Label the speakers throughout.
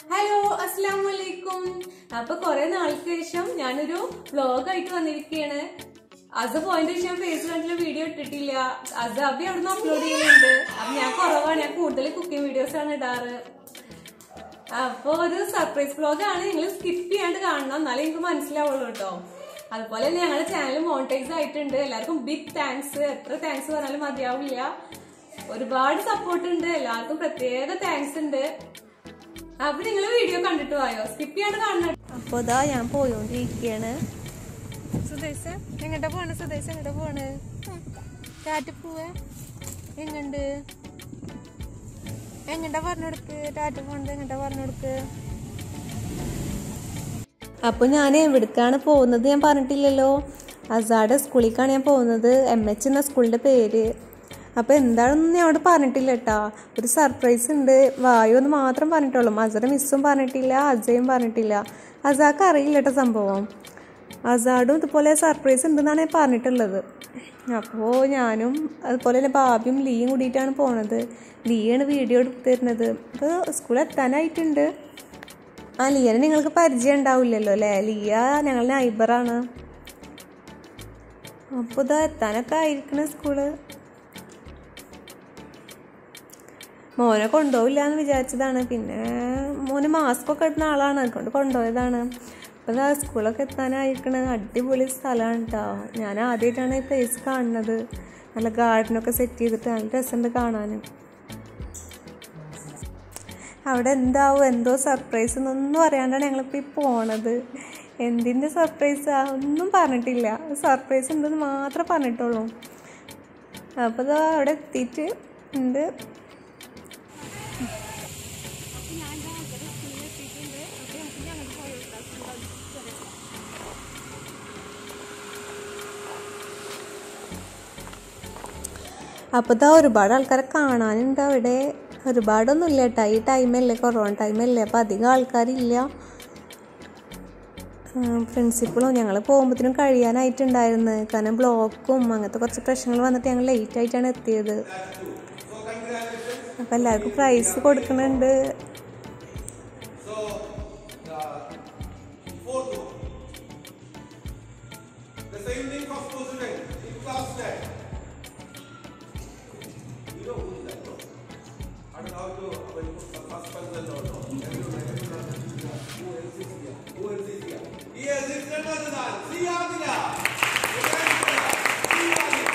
Speaker 1: Hello അസ്സാം വലൈക്കും അപ്പൊ കുറെ നാൾക്ക് ശേഷം ഞാനൊരു വ്ലോഗ് ആയിട്ട് വന്നിരിക്കുകയാണ് അത് പോയിന്റ് ശേഷം ഫേസ് കണ്ടില്ല വീഡിയോ ഇട്ടിട്ടില്ല അത് അബി അവിടുന്ന് അപ്ലോഡ് ചെയ്യുന്നുണ്ട് അപ്പൊ ഞാൻ കുറവാണ് ഞാൻ കൂടുതൽ കുക്കിംഗ് വീഡിയോസ് ആണ് ഇടാറ് അപ്പൊ ഒരു സർപ്രൈസ് വ്ലോഗ് ആണ് നിങ്ങൾ സ്കിപ്പ് ചെയ്യാണ്ട് കാണണം എന്നാലേ എനിക്ക് മനസ്സിലാവുള്ളൂ കേട്ടോ അതുപോലെ തന്നെ ഞങ്ങളുടെ ചാനൽ മോണിറ്റൈസ് ആയിട്ടുണ്ട് എല്ലാവർക്കും ബിഗ് താങ്ക്സ് എത്ര താങ്ക്സ് പറഞ്ഞാലും മതിയാവില്ല ഒരുപാട് സപ്പോർട്ട് ഉണ്ട് എല്ലാവർക്കും പ്രത്യേക താങ്ക്സ് ഉണ്ട് അപ്പൊ നിങ്ങൾ വീഡിയോ കണ്ടിട്ട് പോയോ സ്കിപ്പ് ചെയ്യാണ്ട് കാണണം അപ്പൊ ഇതാ ഞാൻ പോയോണ്ടിരിക്കുകയാണ് സുദേശ് എങ്ങോട്ടാ പോണ് സുദേശ് എങ്ങോട്ടാ പോണ് ടാറ്റ പോവേ എങ്ങണ്ട് എങ്ങട്ടാ പറഞ്ഞു കൊടുക്ക് ടാറ്റ പോണത് എങ്ങട്ടാ പറഞ്ഞു കൊടുക്ക് അപ്പോൾ ഞാൻ എവിടേക്കാണ് പോകുന്നത് ഞാൻ പറഞ്ഞിട്ടില്ലല്ലോ അസാഡ് സ്കൂളിലേക്കാണ് ഞാൻ പോകുന്നത് എം എച്ച് എന്ന സ്കൂളിൻ്റെ പേര് അപ്പോൾ എന്താണെന്ന് ഞാൻ അവിടെ പറഞ്ഞിട്ടില്ല കേട്ടോ ഒരു സർപ്രൈസ് ഉണ്ട് വായു എന്ന് മാത്രം പറഞ്ഞിട്ടുള്ളൂ അസറ മിസ്സും പറഞ്ഞിട്ടില്ല അജയും പറഞ്ഞിട്ടില്ല അസാക്ക് അറിയില്ല കേട്ടോ സംഭവം അസാഡും ഇതുപോലെ സർപ്രൈസ് ഉണ്ടെന്നാണ് ഞാൻ പറഞ്ഞിട്ടുള്ളത് അപ്പോൾ ഞാനും അതുപോലെ തന്നെ ബാബിയും ലീയും കൂടിയിട്ടാണ് പോണത് ലീയാണ് വീഡിയോ എടുത്ത് തരുന്നത് അപ്പോൾ സ്കൂളിൽ എത്താനായിട്ടുണ്ട് ആ ലിയനെ നിങ്ങൾക്ക് പരിചയം ഉണ്ടാവില്ലല്ലോ അല്ലേ ലിയ ഞങ്ങളുടെ നൈബറാണ് അപ്പോൾ ഇതാ എത്താനൊക്കെ ആയിരിക്കണ സ്കൂള് മോനെ കൊണ്ടുപോകില്ല എന്ന് വിചാരിച്ചതാണ് പിന്നെ മോന് മാസ്ക് ഒക്കെ ഇടുന്ന ആളാണ് അതുകൊണ്ട് കൊണ്ടുപോയതാണ് അപ്പോൾ ഇതാ സ്കൂളൊക്കെ എത്താനായിരിക്കണ അടിപൊളി സ്ഥലമാണ് കേട്ടോ ഞാൻ ആദ്യമായിട്ടാണ് ഈ പ്ലേസ് കാണുന്നത് നല്ല ഗാർഡനൊക്കെ സെറ്റ് ചെയ്തിട്ട് നല്ല രസമുണ്ട് കാണാനും അവിടെ എന്താവും എന്തോ സർപ്രൈസ് എന്നൊന്നും അറിയാണ്ടാണ് ഞങ്ങളിപ്പോൾ ഈ പോണത് എന്തിൻ്റെ സർപ്രൈസാ ഒന്നും പറഞ്ഞിട്ടില്ല സർപ്രൈസ് ഉണ്ടെന്ന് മാത്രമേ പറഞ്ഞിട്ടുള്ളൂ അപ്പോൾ ഇതാ അവിടെ എത്തിയിട്ട് ഉണ്ട് അപ്പോൾ ഇതാ ഒരുപാട് ആൾക്കാരെ കാണാനുണ്ട് അവിടെ ഒരുപാടൊന്നും ഇല്ല കേട്ടോ ഈ ടൈമല്ലേ കൊറോണ ടൈമല്ലേ അപ്പോൾ അധികം ആൾക്കാരില്ല പ്രിൻസിപ്പളും ഞങ്ങൾ പോകുമ്പോഴത്തേനും കഴിയാനായിട്ടുണ്ടായിരുന്നു കാരണം ബ്ലോക്കും അങ്ങനത്തെ കുറച്ച് പ്രശ്നങ്ങൾ വന്നിട്ട് ഞങ്ങൾ ലേറ്റ് ആയിട്ടാണ് എത്തിയത് അപ്പോൾ എല്ലാവർക്കും പ്രൈസ് കൊടുക്കുന്നുണ്ട്
Speaker 2: The same thing for president in class 10. You know who is that? No? I don't know how to when you put first person or no. Everyone, everyone, who else is here? Who else is here? Yes, it's none other than Siyadina. Siyadina.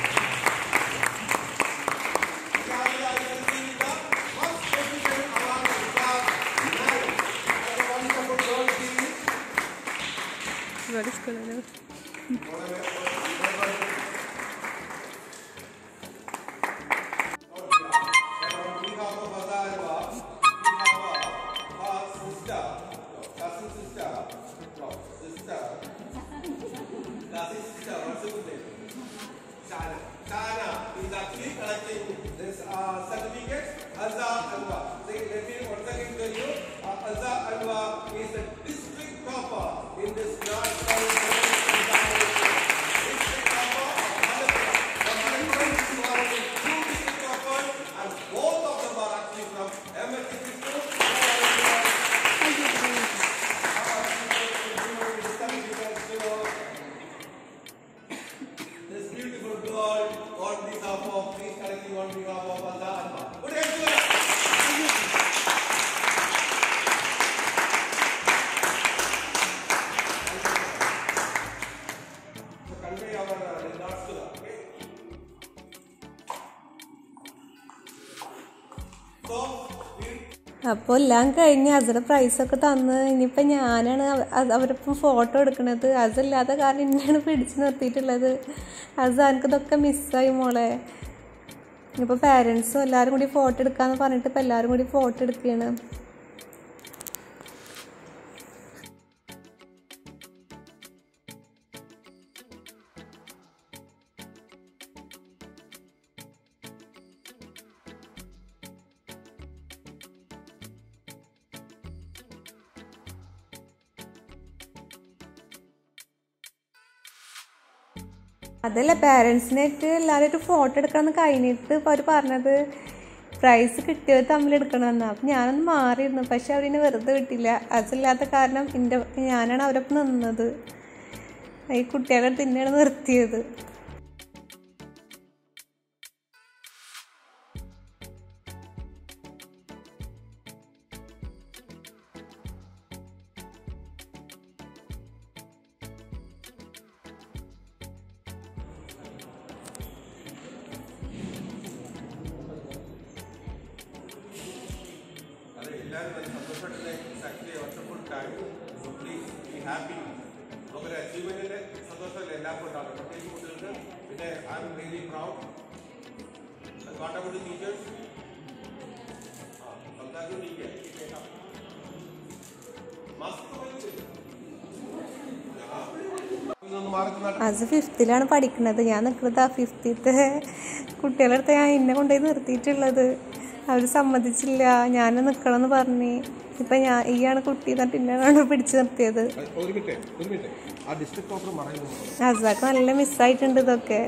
Speaker 2: Siyadina is the first president around the class 9. And the one support girl team.
Speaker 1: ഇവിടെ സ്കൂളിൽ
Speaker 2: District topper in this national district topper of This beautiful girl on behalf of, please collecting on behalf of Allah Anwar. Put your hands together. So convey our uh, regards to her. Okay? So, we
Speaker 1: അപ്പോൾ എല്ലാം കഴിഞ്ഞ് അസറ പ്രൈസൊക്കെ തന്ന് ഇനിയിപ്പോൾ ഞാനാണ് അവ- അത് അവരൊപ്പം photo എടുക്കണത് അതല്ലാത്ത കാരണം എന്നെയാണ് പിടിച്ച് നിർത്തിയിട്ടുള്ളത് അത് എനിക്കിതൊക്കെ മിസ്സായി മോളെ ഇപ്പോൾ പാരൻസും എല്ലാവരും കൂടി ഫോട്ടോ എടുക്കാന്ന് പറഞ്ഞിട്ട് ഇപ്പോൾ എല്ലാവരും കൂടി ഫോട്ടോ എടുക്കുകയാണ് അതല്ല പാരൻസിനായിട്ട് എല്ലാവരും ഫോട്ടോ എടുക്കണം എന്ന് കഴിഞ്ഞിട്ട് ഇപ്പോൾ അവർ പറഞ്ഞത് പ്രൈസ് കിട്ടിയവർ തമ്മിൽ എടുക്കണമെന്നാ അപ്പം ഞാനൊന്ന് മാറിയിരുന്നു പക്ഷെ അവരിനെ വെറുതെ വിട്ടില്ല അതില്ലാത്ത കാരണം എൻ്റെ ഞാനാണ് അവരൊപ്പം നിന്നത് ഈ കുട്ടികളെ തന്നെയാണ് നിർത്തിയത്
Speaker 2: അതെ എല്ലാവരും നല്ല സന്തോഷമായിട്ട് ആക്ച്വലി വർഷഫുൾ time so please be happy നമുക്കൊരു അച്ചീവ്മെന്റിന്റെ സന്തോഷമല്ലേ എല്ലാവർക്കും ഉണ്ടാകും പ്രത്യേകിച്ച് കുട്ടികൾക്ക് പിന്നെ I am really proud what about teachers ആ സംസാരിച്ചു ടീച്ചർ മാസ്ക് ഇതൊന്ന് മാറി നിന്നാൽ
Speaker 1: അത് ഫിഫ്ത്തിലാണ് പഠിക്കുന്നത് ഞാൻ നിൽക്കുന്നത് ആ ഫിഫ്ത്തിത്തെ കുട്ടികളുടെ അടുത്ത് ഞാൻ എന്നെ കൊണ്ടുപോയി നിർത്തിയിട്ടുള്ളത് അവർ സമ്മതിച്ചില്ല ഞാൻ നിൽക്കണമെന്ന് പറഞ്ഞ് ഇപ്പം ഞാൻ ഈയാണ് കുട്ടി എന്നിട്ട് എന്നെയാണ് പിടിച്ച് നിർത്തിയത്
Speaker 2: ഒരു മിനിറ്റ് ഒരു മിനിറ്റ് ആ ഡിസ്ട്രിക്ട് ഓഫർ പറയുന്നത്
Speaker 1: അസാക്ക് നല്ല മിസ്സായിട്ടുണ്ട് ഇതൊക്കെ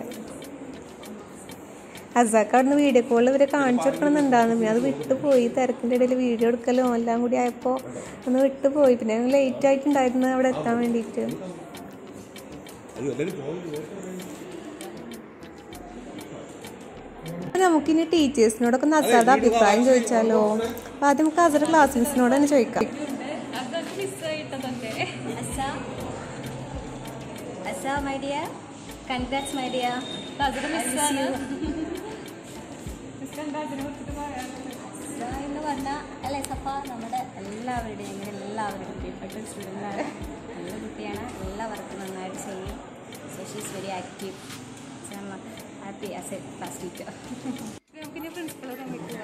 Speaker 1: അസാക്ക് അവിടുന്ന് വീഡിയോ കോളിൽ ഇവരെ കാണിച്ചു കൊടുക്കണമെന്നുണ്ടായിരുന്നു പിന്നെ അത് വിട്ടുപോയി തിരക്കിൻ്റെ ഇടയിൽ വീഡിയോ എടുക്കലും എല്ലാം കൂടി ആയപ്പോൾ ഒന്ന് വിട്ടുപോയി പിന്നെ ലേറ്റ് ആയിട്ടുണ്ടായിരുന്നു അവിടെ എത്താൻ വേണ്ടിയിട്ട്
Speaker 2: അയ്യോ എല്ലാവരും പോകുന്നു
Speaker 1: അപ്പൊ നമുക്കിനി ടീച്ചേഴ്സിനോടൊക്കെ ഒന്ന് അസാദ അഭിപ്രായം ചോദിച്ചാലോ അപ്പൊ ആദ്യം നമുക്ക് അസറ ക്ലാസ്മേറ്റ്സിനോട് തന്നെ ചോദിക്കാം
Speaker 3: Asa. Asa, my dear. Congrats, my dear. asa എന്ന് പറഞ്ഞാൽ അല്ലേ സഫ നമ്മുടെ എല്ലാവരുടെയും എങ്ങനെ എല്ലാവരുടെയും പ്രിയപ്പെട്ട ഒരു സ്റ്റുഡൻ്റാണ് നല്ല കുട്ടിയാണ് എല്ലാ വർക്കും നന്നായിട്ട് ചെയ്യും so she's very active happy as a class teacher
Speaker 1: നമുക്കിനി പ്രിൻസിപ്പളെ തന്നിട്ടില്ല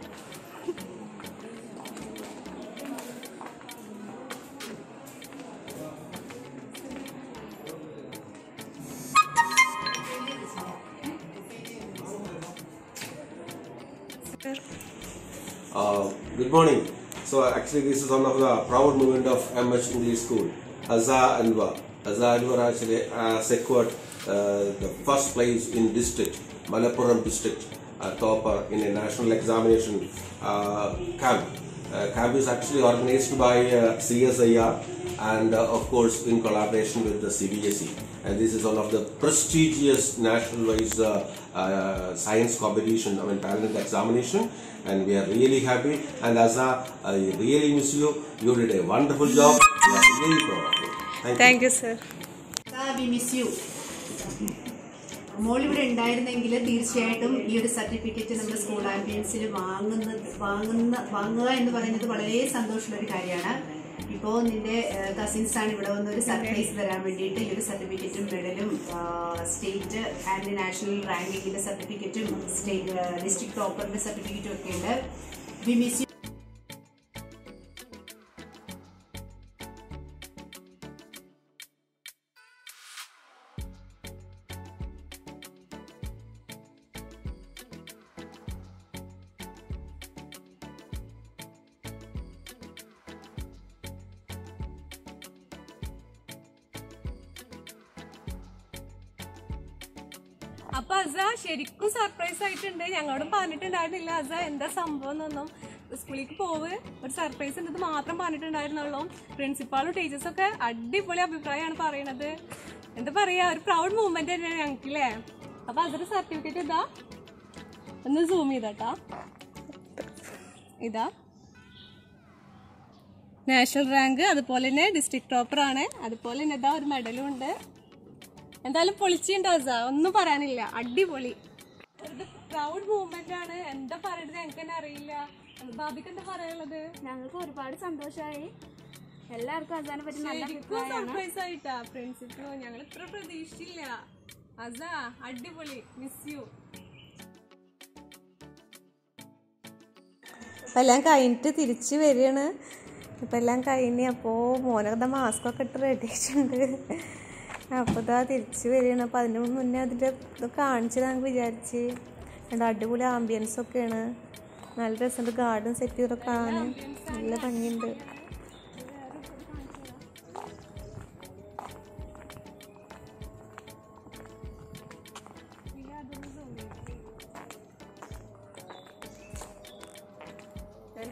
Speaker 2: Uh, good morning. So actually this is one of the proud moment of MS English School. Azza Anwar. Azza Anwar actually uh, secured uh, the first place in district, Malappuram district, uh, topper in a national examination uh, camp. Uh, camp is actually organized by uh, CSIR and uh, of course in collaboration with the CBSE. And this is one of the prestigious national-wise uh, uh, science competition, I mean talent examination. And we are really happy. And Azza, I really miss you. You did a wonderful job. We are really proud of you. Thank you.
Speaker 1: Thank you sir
Speaker 4: we miss you മോളിവിടെ ഉണ്ടായിരുന്നെങ്കിൽ തീർച്ചയായിട്ടും ഈ ഒരു certificate നമ്മുടെ school ആംബിയൻസിൽ വാങ്ങുന്നത് വാങ്ങുന്ന വാങ്ങുക എന്ന് പറയുന്നത് വളരെ സന്തോഷമുള്ള ഒരു കാര്യമാണ് ഇപ്പോൾ നിന്റെ കസിൻസ് ആണ് ഇവിടെ വന്ന് ഒരു സർപ്രൈസ് തരാൻ വേണ്ടിയിട്ട് ഈ ഒരു സർട്ടിഫിക്കറ്റും മെഡലും സ്റ്റേറ്റ് ആൻഡ് നാഷണൽ റാങ്കിങ്ങിന്റെ സർട്ടിഫിക്കറ്റും സ്റ്റേറ്റ് ഡിസ്ട്രിക്ട് ടോപ്പറിന്റെ സർട്ടിഫിക്കറ്റും ഒക്കെ ഉണ്ട് വി മിസ് യു
Speaker 1: അപ്പൊ അസ ശരിക്കും സർപ്രൈസ് ആയിട്ടുണ്ട് ഞങ്ങളോടും പറഞ്ഞിട്ടുണ്ടായിരുന്നില്ല അസ എന്താ സംഭവം എന്നൊന്നും സ്കൂളിലേക്ക് പോവ് ഒരു സർപ്രൈസ് ഉണ്ടെന്ന് മാത്രം പറഞ്ഞിട്ടുണ്ടായിരുന്നുള്ളൂ പ്രിൻസിപ്പാളും ടീച്ചേഴ്സും ഒക്കെ അടിപൊളി അഭിപ്രായമാണ് പറയണത് എന്താ പറയാ ഒരു പ്രൗഡ് മൂവ്മെന്റ് തന്നെയാണ് ഞങ്ങൾക്ക് അല്ലേ അപ്പൊ അതൊരു സർട്ടിഫിക്കറ്റ് ഇതാ ഒന്ന് സൂം ചെയ്തട്ടാ ഇതാ നാഷണൽ റാങ്ക് അതുപോലെ തന്നെ ഡിസ്ട്രിക്ട് ടോപ്പർ ആണ് അതുപോലെ തന്നെ ഇതാ ഒരു മെഡലും ഉണ്ട് എന്തായാലും പൊളിച്ചിണ്ടാവുക ഒന്നും പറയാനില്ല അടിപൊളി ഇത് പ്രൗഡ് മൂവ്മെന്റ് ആണ് എന്താ പറയുന്നത് ഞങ്ങൾക്ക് തന്നെ അറിയില്ല ബാബിക്ക് എന്താ പറയാനുള്ളത്
Speaker 3: ഞങ്ങൾക്ക് ഒരുപാട് സന്തോഷമായി എല്ലാവർക്കും അതിനെ പറ്റി നല്ല
Speaker 1: ശരിക്കും സർപ്രൈസ് ആയിട്ടാ പ്രിൻസിപ്പളും ഞങ്ങൾ ഇത്ര പ്രതീക്ഷിച്ചില്ല അസ അടിപൊളി മിസ് യു അപ്പം എല്ലാം കഴിഞ്ഞിട്ട് തിരിച്ച് വരികയാണ് ഇപ്പം എല്ലാം കഴിഞ്ഞ് അപ്പോൾ മോനൊക്കെ മാസ്കൊക്കെ ഇട്ട് റെഡി ആയിട്ടുണ്ട് അപ്പോൾ ഇതാ തിരിച്ച് വരികയാണ് അപ്പോൾ അതിന് മുന്നേ അതിൻ്റെ ഇത് കാണിച്ചതാന്ന് വിചാരിച്ച് രണ്ട് അടിപൊളി ആംബിയൻസ് ഒക്കെയാണ് നല്ല രസമുണ്ട് ഗാർഡൻ സെറ്റ് ചെയ്തൊക്കെ കാണാൻ നല്ല ഭംഗിയുണ്ട്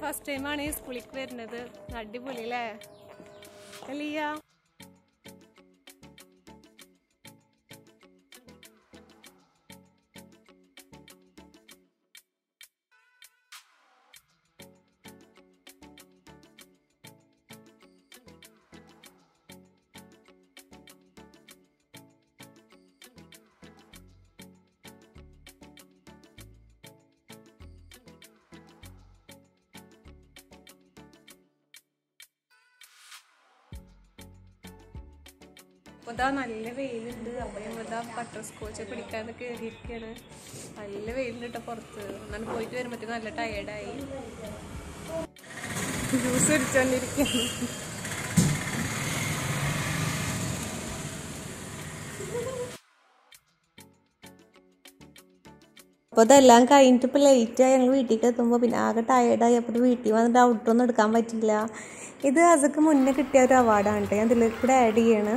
Speaker 1: ഫസ്റ്റ് ടൈമാണ് ഈ സ്കൂളിലേക്ക് വരുന്നത് അടിപൊളി അല്ലേ അലിയ അപ്പോൾ ഇതാ നല്ല വെയിലുണ്ട് അപ്പോൾ ഞങ്ങൾ ഇതാ ബട്ടർ സ്കോച്ച് പിടിക്കാൻ കയറിയിരിക്കുകയാണ് നല്ല വെയിലുണ്ട് കേട്ടോ പുറത്ത് എന്നാലും പോയിട്ട് വരുമ്പോഴത്തേക്കും നല്ല ടയേർഡായി ജ്യൂസ് അടിച്ചുകൊണ്ടിരിക്കുകയാണ്
Speaker 5: അപ്പോൾ അതെല്ലാം കഴിഞ്ഞിട്ട് ഇപ്പോൾ ലേറ്റായി ഞങ്ങൾ വീട്ടിലേക്ക് എത്തുമ്പോൾ പിന്നെ ആകെ ടയേർഡായി അപ്പോൾ വീട്ടിൽ വന്നിട്ട് ഔട്ടൊന്നും എടുക്കാൻ പറ്റില്ല ഇത് അതൊക്കെ മുന്നേ കിട്ടിയ ഒരു അവാർഡാണ് കേട്ടോ ഞാൻ ഇതിലേക്ക് കൂടെ ആഡ് ചെയ്യാണ്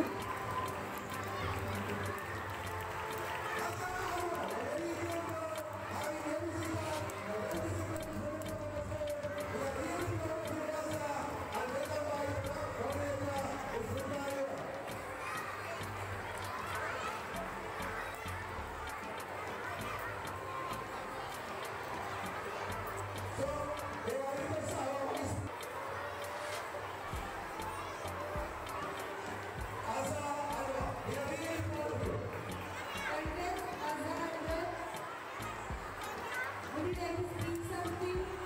Speaker 1: Would you like to speak something?